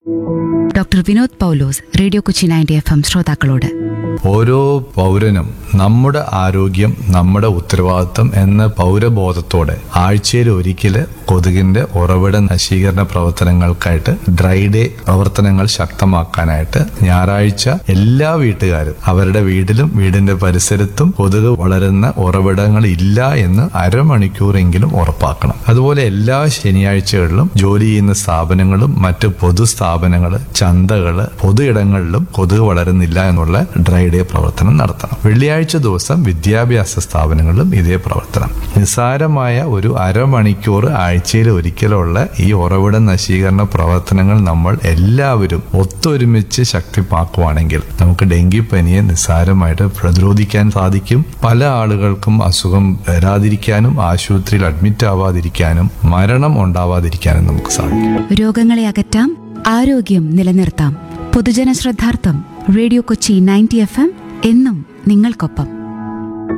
doctor Vinod Paulose radio Kochi ninety F M ശ്രോതാക്കളോട് ഓരോ പൗരനും നമ്മുടെ ആരോഗ്യം നമ്മുടെ ഉത്തരവാദിത്തം എന്ന പൗരബോധത്തോടെ ആഴ്ചയിൽ ഒരിക്കല് കൊതുകിന്റെ ഉറവിട നശീകരണ പ്രവർത്തനങ്ങൾക്കായിട്ട് ഡ്രൈ ഡേ പ്രവർത്തനങ്ങൾ ശക്തമാക്കാനായിട്ട് ഞായറാഴ്ച എല്ലാ വീട്ടുകാരും അവരുടെ വീട്ടിലും വീടിന്റെ പരിസരത്തും കൊതുക് വളരുന്ന ഉറവിടങ്ങൾ ഇല്ല എന്ന് അരമണിക്കൂറെങ്കിലും ഉറപ്പാക്കണം അതുപോലെ എല്ലാ ശനിയാഴ്ചകളിലും ജോലി ചെയ്യുന്ന സ്ഥാപനങ്ങളും മറ്റ് പൊതുസ്ഥാപനങ്ങള് ചന്തകള് പൊതു ഇടങ്ങളിലും കൊതുക് വളരുന്നില്ല എന്നുള്ള ഡ്രൈ ഡേ പ്രവർത്തനം നടത്തണം വെള്ളിയാഴ്ച ദിവസം വിദ്യാഭ്യാസ സ്ഥാപനങ്ങളിലും ഇതേ പ്രവർത്തനം നിസ്സാരമായ ഒരു അരമണിക്കൂർ ആഴ്ചയിൽ ഒരിക്കലുള്ള ഈ ഉറവിട നശീകരണ പ്രവർത്തനങ്ങൾ നമ്മൾ എല്ലാവരും ഒത്തൊരുമിച്ച് ശക്തിപ്പാക്കുവാണെങ്കിൽ നമുക്ക് ഡെങ്കിപ്പനിയെ നിസ്സാരമായിട്ട് പ്രതിരോധിക്കാൻ സാധിക്കും പല ആളുകൾക്കും അസുഖം വരാതിരിക്കാനും ആശുപത്രിയിൽ അഡ്മിറ്റ് ആവാതിരിക്കാനും മരണം ഉണ്ടാവാതിരിക്കാനും നമുക്ക് സാധിക്കും രോഗങ്ങളെ അകറ്റാം ആരോഗ്യം നിലനിർത്താം പൊതുജന ശ്രദ്ധാർത്ഥം radio Kochi ninety F M എന്നും നിങ്ങൾക്കൊപ്പം